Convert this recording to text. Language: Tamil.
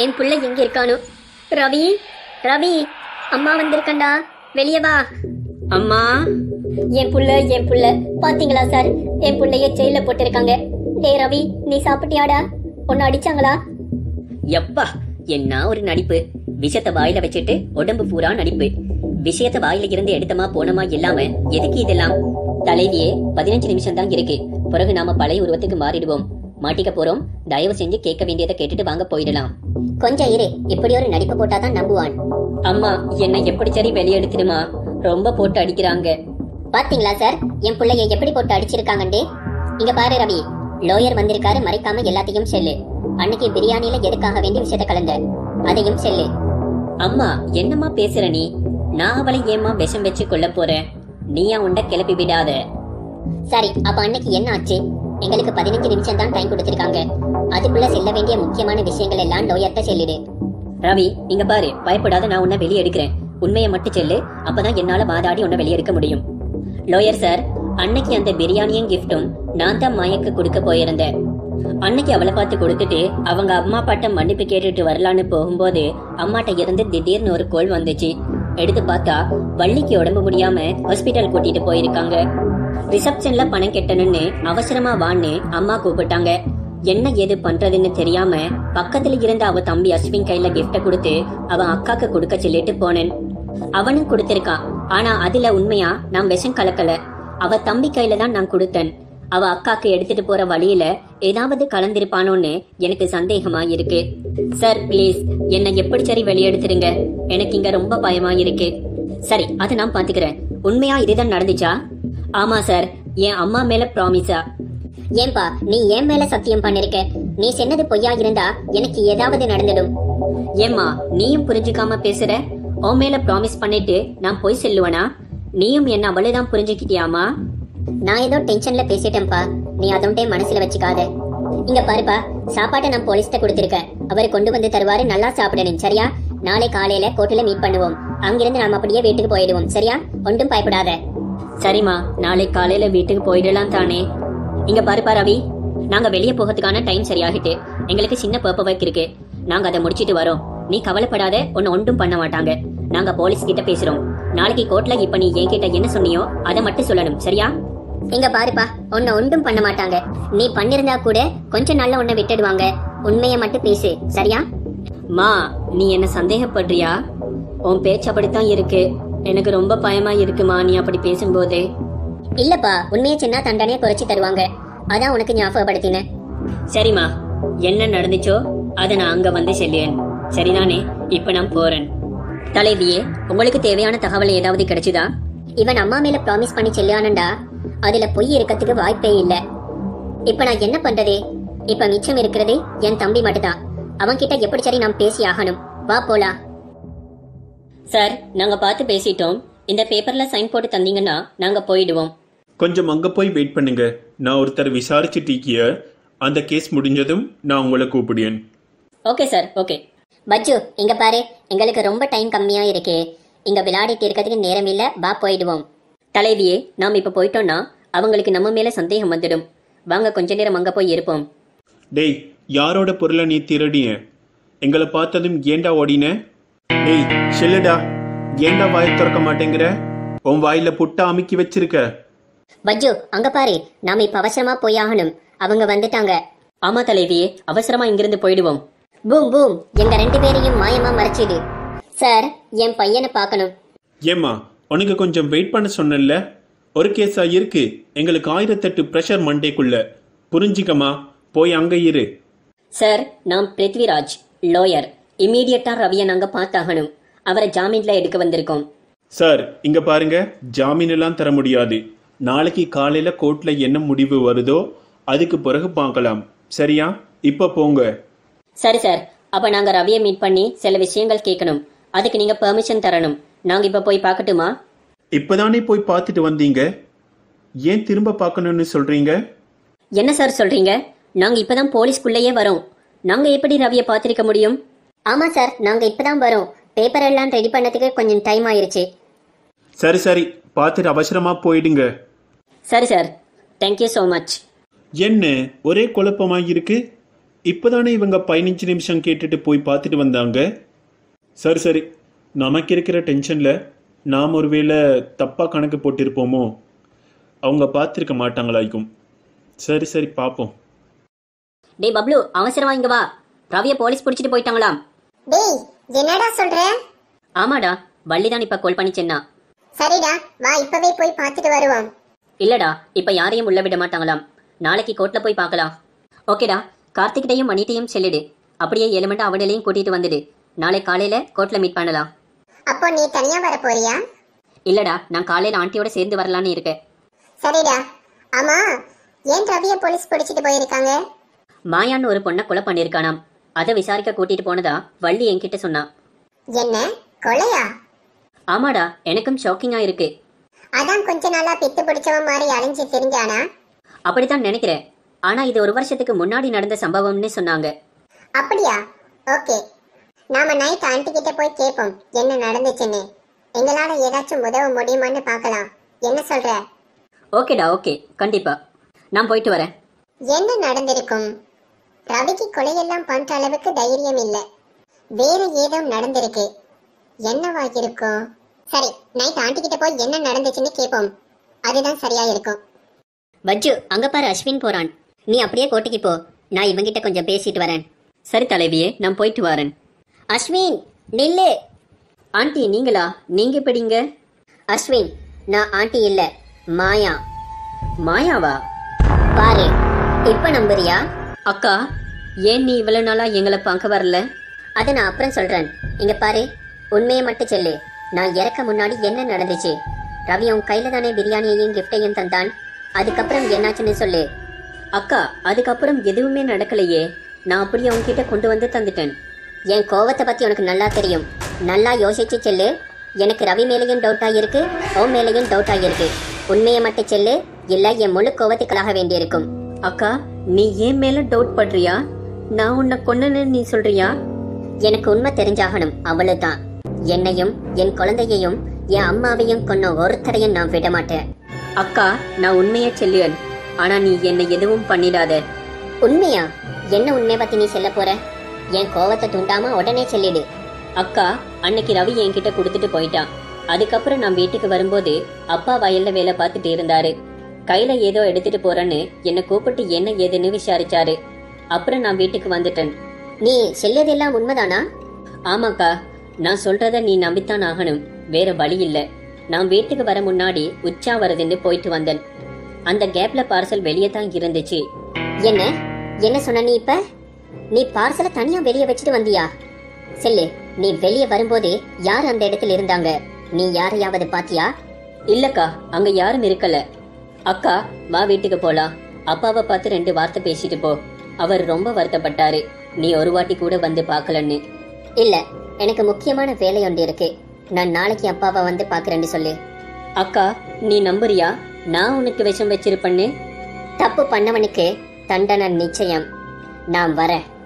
என் புள்ள எங்க இருக்கானோ ரவி ரவி அம்மா வந்திருக்கண்டா வெளியே வா அம்மா என் புள்ள என் புள்ள பாத்தீங்களா சார் என் புள்ளைய ஜெயில போட்டிருக்காங்க டேய் ரவி நீ சாப்பிட்டியாடா உன்னை அடிச்சாங்களா எப்பா என்ன ஒரு நடிப்பு விஷத்தை வாயில வச்சுட்டு உடம்பு பூரா நடிப்பு விஷயத்த வாயில இருந்து எடுத்தமா போனமா இல்லாம எதுக்கு இதெல்லாம் தலைவியே பதினஞ்சு நிமிஷம் தான் இருக்கு பிறகு நாம பழைய உருவத்துக்கு மாறிடுவோம் மாட்டிக்க போறோம் தயவு செஞ்சு கேட்க வேண்டியதை கேட்டுட்டு வாங்க போயிடலாம் கொஞ்சம் இரு இப்படி ஒரு நடிப்பு போட்டாதான் நம்புவான் அம்மா என்ன எப்படி சரி வெளியெடுத்துடுமா ரொம்ப போட்டு அடிக்கிறாங்க பாத்தீங்களா சார் என் புள்ளைய எப்படி போட்டு அடிச்சிருக்காங்கண்டே இங்க பாரு ரவி லோயர் வந்திருக்காரு மறைக்காம எல்லாத்தையும் செல்லு அன்னைக்கு பிரியாணில எதுக்காக வேண்டிய விஷயத்த கலந்த அதையும் செல்லு அம்மா என்னம்மா பேசுற நீ நான் அவளை ஏம்மா விஷம் வச்சு கொல்ல போறேன் நீயா உண்ட கிளப்பி விடாத சரி அப்ப அன்னைக்கு என்ன ஆச்சு எங்களுக்கு பதினஞ்சு நிமிஷம் தான் டைம் கொடுத்திருக்காங்க அதுக்குள்ள செல்ல வேண்டிய முக்கியமான விஷயங்கள் எல்லாம் லோயர்ட்ட செல்லுடு ரவி இங்க பாரு பயப்படாத நான் உன்னை வெளியே எடுக்கிறேன் உண்மையை மட்டும் சொல்லு அப்பதான் என்னால வாதாடி உன்னை வெளியே எடுக்க முடியும் லோயர் சார் அன்னைக்கு அந்த பிரியாணியும் கிஃப்டும் நான் தான் மயக்கு கொடுக்க போயிருந்தேன் அன்னைக்கு அவளை பார்த்து கொடுத்துட்டு அவங்க அம்மா அப்பாட்ட மன்னிப்பு கேட்டுட்டு வரலான்னு போகும்போது அம்மாட்ட இருந்து திடீர்னு ஒரு கோல் வந்துச்சு எடுத்து பார்த்தா வள்ளிக்கு உடம்பு முடியாம ஹாஸ்பிட்டல் கூட்டிட்டு போயிருக்காங்க ரிசப்ஷன்ல பணம் கெட்டணும்னு அவசரமா வான்னு அம்மா கூப்பிட்டாங்க என்ன ஏது பண்றதுன்னு தெரியாம பக்கத்துல இருந்த அவ தம்பி அஸ்வின் கையில கிஃப்ட கொடுத்து அவன் அக்காக்கு கொடுக்க சொல்லிட்டு போனேன் அவனும் கொடுத்திருக்கான் ஆனா அதுல உண்மையா நான் விஷம் கலக்கல அவ தம்பி கையில தான் நான் கொடுத்தேன் அவ அக்காக்கு எடுத்துட்டு போற வழியில ஏதாவது கலந்திருப்பானோன்னு எனக்கு சந்தேகமா இருக்கு சார் ப்ளீஸ் என்னை எப்படி சரி வெளியெடுத்துருங்க எனக்கு இங்க ரொம்ப பயமா இருக்கு சரி அதை நான் பாத்துக்கிறேன் உண்மையா இதுதான் நடந்துச்சா ஆமா சார் என் அம்மா மேல ப்ராமிஸா ஏன்பா நீ என் மேல சத்தியம் பண்ணிருக்க நீ சொன்னது பொய்யா இருந்தா எனக்கு ஏதாவது நடந்துடும் ஏம்மா நீயும் புரிஞ்சுக்காம பேசுற உன் மேல ப்ராமிஸ் பண்ணிட்டு நான் போய் செல்லுவனா நீயும் என்ன அவ்வளவுதான் புரிஞ்சுக்கிட்டியாமா நான் ஏதோ டென்ஷன்ல பேசிட்டேன்ப்பா நீ அதோண்டே மனசுல வச்சுக்காத இங்க பாருப்பா சாப்பாட்டை நான் போலீஸ்ட கொடுத்திருக்கேன் அவர் கொண்டு வந்து தருவாரு நல்லா சாப்பிடணும் சரியா நாளை காலையில கோர்ட்ல மீட் பண்ணுவோம் அங்கிருந்து நாம அப்படியே வீட்டுக்கு போயிடுவோம் சரியா ஒன்றும் பயப்படாத சரிம்மா நாளை காலையில வீட்டுக்கு போயிடலாம் தானே இங்க பாருப்பா ரவி நாங்க வெளியே போகிறதுக்கான டைம் சரியாகிட்டு எங்களுக்கு சின்ன பேப்பர் ஒர்க் இருக்கு நாங்க அதை முடிச்சிட்டு வரோம் நீ கவலைப்படாத உன்னை ஒன்றும் பண்ண மாட்டாங்க நாங்க போலீஸ் கிட்ட பேசுறோம் நாளைக்கு கோர்ட்ல இப்ப நீ என்கிட்ட என்ன சொன்னியோ அதை மட்டும் சொல்லணும் சரியா இங்க பாருப்பா உன்னை ஒன்றும் பண்ண மாட்டாங்க நீ பண்ணிருந்தா கூட கொஞ்ச நாள்ல உன்னை விட்டுடுவாங்க உண்மையை மட்டும் பேசு சரியா மா நீ என்ன சந்தேகப்படுறியா உன் பேச்சு அப்படித்தான் இருக்கு எனக்கு ரொம்ப பயமா இருக்குமா நீ அப்படி பேசும்போதே இல்லப்பா உண்மையை சின்ன தண்டனையை குறைச்சி தருவாங்க அதான் உனக்கு ஞாபகப்படுத்தினேன் சரிம்மா என்ன நடந்துச்சோ அதை நான் அங்க வந்து சொல்லேன் சரிதானே இப்ப நான் போறேன் தலைவியே உங்களுக்கு தேவையான தகவல் ஏதாவது கிடைச்சுதா இவன் அம்மா மேல ப்ராமிஸ் பண்ணி செல்லானண்டா அதுல பொய் இருக்கறதுக்கு வாய்ப்பே இல்ல இப்ப நான் என்ன பண்றது இப்ப மிச்சம் இருக்கிறது என் தம்பி மட்டும்தான் அவன்கிட்ட எப்படி சரி நாம் பேசி ஆகணும் வா போலாம் சார் நாங்க பார்த்து பேசிட்டோம் இந்த பேப்பர்ல சைன் போட்டு தந்தீங்கன்னா நாங்க போயிடுவோம் கொஞ்சம் அங்க போய் வெயிட் பண்ணுங்க நான் ஒருத்தர் விசாரிச்சுட்டீக்கிய அந்த கேஸ் முடிஞ்சதும் நான் உங்களை கூப்பிடுவேன் ஓகே சார் ஓகே பஜ்ஜு இங்க பாரு எங்களுக்கு ரொம்ப டைம் கம்மியா இருக்கு இங்க விளையாடிட்டு இருக்கிறதுக்கு நேரம் இல்ல வா போயிடுவோம் தலைவியே நாம் இப்ப போயிட்டோம்னா அவங்களுக்கு நம்ம மேல சந்தேகம் வந்துடும் வாங்க கொஞ்ச நேரம் அங்க போய் இருப்போம் டேய் யாரோட பொருளை நீ திருடிய எங்களை பார்த்ததும் ஏண்டா ஓடின டேய் செல்லுடா ஏண்டா வாய் திறக்க மாட்டேங்கிற உன் வாயில புட்டா அமுக்கி வச்சிருக்க பஜ்ஜு அங்க பாரு நாம இப்ப அவசரமா போய் ஆகணும் அவங்க வந்துட்டாங்க ஆமா தலைவியே அவசரமா இங்கிருந்து போயிடுவோம் பூம் பூம் எங்க ரெண்டு பேரையும் மாயமா மறைச்சிடு சார் என் பையனை பார்க்கணும் ஏம்மா உனக்கு கொஞ்சம் வெயிட் பண்ண சொன்னேன்ல ஒரு கேஸா இருக்கு எங்களுக்கு ஆயிரத்தெட்டு ப்ரெஷர் மண்டேக்குள்ள புரிஞ்சிக்கமா போய் அங்க இரு சார் நான் பிருத்விராஜ் லோயர் இம்மீடியட்டா ரவியை நாங்க பார்த்தாகணும் அவரை ஜாமீன்ல எடுக்க வந்திருக்கோம் சார் இங்க பாருங்க ஜாமீன் எல்லாம் தர முடியாது நாளைக்கு காலையில கோர்ட்ல என்ன முடிவு வருதோ அதுக்கு பிறகு பார்க்கலாம் சரியா இப்ப போங்க சரி சார் அப்ப நாங்க ரவியை மீட் பண்ணி சில விஷயங்கள் கேட்கணும் அதுக்கு நீங்க பெர்மிஷன் தரணும் நாங்க இப்ப போய் பார்க்கட்டுமா இப்பதானே போய் பார்த்துட்டு வந்தீங்க ஏன் திரும்ப பார்க்கணும்னு சொல்றீங்க என்ன சார் சொல்றீங்க நாங்க இப்பதான் போலீஸ்குள்ளேயே வரோம் நாங்க எப்படி ரவியை பார்த்திருக்க முடியும் ஆமா சார் நாங்க இப்பதான் வரோம் பேப்பர் எல்லாம் ரெடி பண்ணதுக்கு கொஞ்சம் டைம் ஆயிருச்சு சரி சரி பார்த்துட்டு அவசரமா போயிடுங்க சரி சார் தேங்க்யூ ஸோ மச் என்ன ஒரே குழப்பமா இருக்கு இப்போதானே இவங்க பதினஞ்சு நிமிஷம் கேட்டுட்டு போய் பார்த்துட்டு வந்தாங்க சரி சரி நமக்கு இருக்கிற டென்ஷனில் நாம் ஒருவேளை தப்பாக கணக்கு போட்டிருப்போமோ அவங்க பார்த்துருக்க மாட்டாங்களாய்க்கும் சரி சரி பார்ப்போம் டேய் பப்ளு அவசரமா இங்க வா ரவிய போலீஸ் பிடிச்சிட்டு போயிட்டாங்களாம் டேய் என்னடா சொல்ற ஆமாடா வள்ளி தான் இப்ப கால் பண்ணி சொன்னா சரிடா வா இப்பவே போய் பார்த்துட்டு வருவோம் இல்லடா இப்ப யாரையும் உள்ள விட மாட்டாங்களாம் நாளைக்கு கோர்ட்ல போய் பார்க்கலாம் ஓகேடா கார்த்திகிட்டையும் மணிட்டையும் சொல்லிடு அப்படியே ஏழு மணி அவனையும் கூட்டிட்டு வந்துடு நாளை காலையில கோர்ட்ல மீட் பண்ணலாம் அப்போ நீ தனியா வர போறியா இல்லடா நான் காலையில ஆண்டியோட சேர்ந்து வரலான்னு இருக்கேன் சரிடா ஆமா ஏன் ரவிய போலீஸ் பிடிச்சிட்டு போயிருக்காங்க மாயான்னு ஒரு பொண்ணை கொலை பண்ணியிருக்கானாம் அதை விசாரிக்க கூட்டிட்டு போனதா வள்ளி என்கிட்ட சொன்னா என்ன கொலையா ஆமாடா எனக்கும் ஷாக்கிங்கா இருக்கு அதான் கொஞ்ச நாளா பித்து பிடிச்சவன் மாதிரி அலைஞ்சு தெரிஞ்சானா அப்படித்தான் நினைக்கிறேன் ஆனா இது ஒரு வருஷத்துக்கு முன்னாடி நடந்த சம்பவம்னு சொன்னாங்க அப்படியா ஓகே நாம நைட் ஆண்டி கிட்ட போய் கேட்போம் என்ன நடந்துச்சுன்னு எங்களால ஏதாச்சும் உதவ முடியுமான்னு பார்க்கலாம் என்ன சொல்ற ஓகேடா ஓகே கண்டிப்பா நான் போயிட்டு வரேன் என்ன நடந்திருக்கும் ரவிக்கு கொலையெல்லாம் பண்ற அளவுக்கு தைரியம் இல்ல வேற ஏதோ நடந்திருக்கு என்னவா இருக்கும் சரி நைட் ஆண்டி கிட்ட போய் என்ன நடந்துச்சுன்னு கேட்போம் அதுதான் சரியா இருக்கும் பஜ்ஜு அங்க பாரு அஸ்வின் போறான் நீ அப்படியே கோட்டைக்கு போ நான் இவங்கிட்ட கொஞ்சம் பேசிட்டு வரேன் சரி தலைவியே நான் போயிட்டு வரேன் அஸ்வின் நில்லு ஆண்டி நீங்களா நீங்க எப்படிங்க அஸ்வின் நான் ஆண்டி இல்ல மாயா மாயாவா பாரு இப்ப நம்புறியா அக்கா ஏன் நீ இவ்வளவு நாளா எங்களை பார்க்க வரல அதை நான் அப்புறம் சொல்றேன் இங்க பாரு உண்மையை மட்டும் சொல்லு நான் இறக்க முன்னாடி என்ன நடந்துச்சு ரவி உன் கையில தானே பிரியாணியையும் கிஃப்டையும் தந்தான் அதுக்கப்புறம் என்னாச்சுன்னு சொல்லு அக்கா அதுக்கப்புறம் எதுவுமே நடக்கலையே நான் அப்படியே உன்கிட்ட கொண்டு வந்து தந்துட்டேன் என் கோவத்தை பத்தி உனக்கு நல்லா தெரியும் நல்லா யோசிச்சு செல்லு எனக்கு ரவி மேலேயும் டவுட் ஆகியிருக்கு ஓ மேலேயும் டவுட் ஆகியிருக்கு உண்மையை மட்டும் செல்லு இல்ல என் முழு கோவத்துக்களாக வேண்டியிருக்கும் அக்கா நீ ஏன் மேல டவுட் பண்றியா நான் உன்னை கொன்னேன்னு நீ சொல்றியா எனக்கு உண்மை தெரிஞ்சாகணும் அவ்வளவுதான் என்னையும் என் குழந்தையையும் என் அம்மாவையும் கொன்ன ஒருத்தரையும் நான் விட மாட்டேன் அக்கா நான் உண்மையை சொல்லுவேன் ஆனா நீ என்னை எதுவும் பண்ணிடாத உண்மையா என்ன உண்மை பத்தி நீ சொல்ல போற என் கோவத்தை தூண்டாம உடனே சொல்லிடு அக்கா அன்னைக்கு ரவி என்கிட்ட கொடுத்துட்டு போயிட்டான் அதுக்கப்புறம் நான் வீட்டுக்கு வரும்போது அப்பா வயல்ல வேலை பார்த்துட்டு இருந்தாரு கையில ஏதோ எடுத்துட்டு போறேன்னு என்னை கூப்பிட்டு என்ன ஏதுன்னு விசாரிச்சாரு அப்புறம் நான் வீட்டுக்கு வந்துட்டேன் நீ செல்லதெல்லாம் உண்மைதானா ஆமாக்கா நான் சொல்றத நீ நம்பித்தான் ஆகணும் வேற வழி இல்ல நான் வீட்டுக்கு வர முன்னாடி உச்சா வருதுன்னு போயிட்டு வந்தேன் அந்த கேப்ல பார்சல் வெளியே தான் இருந்துச்சு என்ன என்ன சொன்ன நீ இப்ப நீ பார்சலை தனியா வெளியே வச்சுட்டு வந்தியா செல்லு நீ வெளியே வரும்போது யார் அந்த இடத்துல இருந்தாங்க நீ யாரையாவது பாத்தியா இல்லக்கா அங்க யாரும் இருக்கல அக்கா வா வீட்டுக்கு போலாம் அப்பாவை பார்த்து ரெண்டு வார்த்தை பேசிட்டு போ அவர் ரொம்ப வருத்தப்பட்டாரு நீ ஒரு வாட்டி கூட வந்து பார்க்கலன்னு இல்ல எனக்கு முக்கியமான வேலை ஒன்று இருக்கு நான் நாளைக்கு அப்பாவை வந்து பாக்குறேன்னு சொல்லு அக்கா நீ நம்புறியா நான் உனக்கு விஷம் வச்சிருப்பேன்னு தப்பு பண்ணவனுக்கு தண்டனை நிச்சயம் நான் வரேன்